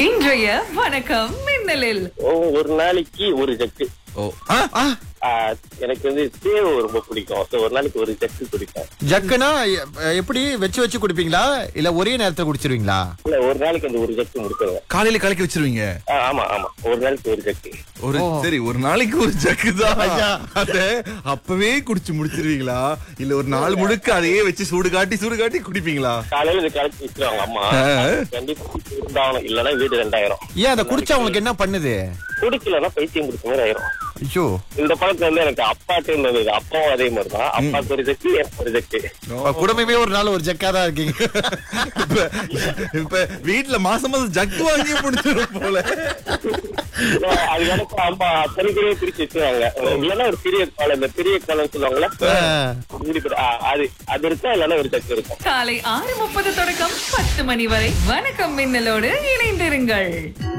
இன்றைய வணக்கம் மின்னலில் ஒ- ஒரு நாளைக்கு ஒரு ஜக்கு ஓ ஆ, ஆ. ஆஹ் எனக்கு வந்து சேவ் ரொம்ப பிடிக்கும் ஸோ ஒரு நாளைக்கு ஒரு ஜக்கு குடிப்பேன் ஜக்குனா எ- எப்படி வச்சு வச்சு குடிப்பீங்களா இல்ல ஒரே நேரத்துல குடிச்சிருவீங்களா இல்ல ஒரு நாளைக்கு அந்த ஒரு ஜக்கு முடிச்சிருவேன் காலையில கலக்கி வச்சிருவீங்க ஆஹ் ஆமா ஆமா ஒரு நாளைக்கு ஒரு ஜக்கு ஒரு சரி ஒரு நாளைக்கு ஒரு ஜக்கு தான் அத அப்பவே குடிச்சு முடிச்சிருவீங்களா இல்ல ஒரு நாள் முழுக்க அதையே வச்சு சூடு காட்டி சூடு காட்டி குடிப்பீங்களா காலையில இது கலக்கி வச்சிருவாங்க அம்மா ஆ. கண்டிப்பா இருந்தாகணும் இல்லைன்னா வீடு ரெண்டாயிரம் ஏன் அதை குடிச்சா உங்களுக்கு என்ன பண்ணுது குடிக்கலன்னா பைத்தியம் குடிச்ச மாதிரி ஆயிரும் ஐயோ இந்த பழக்கம் வந்து எனக்கு அப்பாட்டு இருந்தது அப்பாவும் அதே மாதிரி தான் அப்பாவுக்கு ஒரு ஜக்கு எனக்கு ஒரு ஜக்கு அப்ப குடும்பமே ஒரு நாள் ஒரு ஜக்கா தான் இருக்கீங்க இப்ப இப்ப வீட்டுல மாசம் மாசம் ஜக்கு வாங்கி முடிச்சிடும் போல அது எனக்கு அம்மா தனித்தனியே பிரிச்சு வச்சிருவாங்க இல்லைன்னா ஒரு பெரிய காலம் இந்த பெரிய காலம் சொல்லுவாங்கல்ல ஆ. ஆ, அது அது இருக்கா இல்லைன்னா ஒரு ஜக்கு இருக்கும் காலை ஆறு முப்பது தொடக்கம் பத்து மணி வரை வணக்கம் மின்னலோடு இணைந்திருங்கள்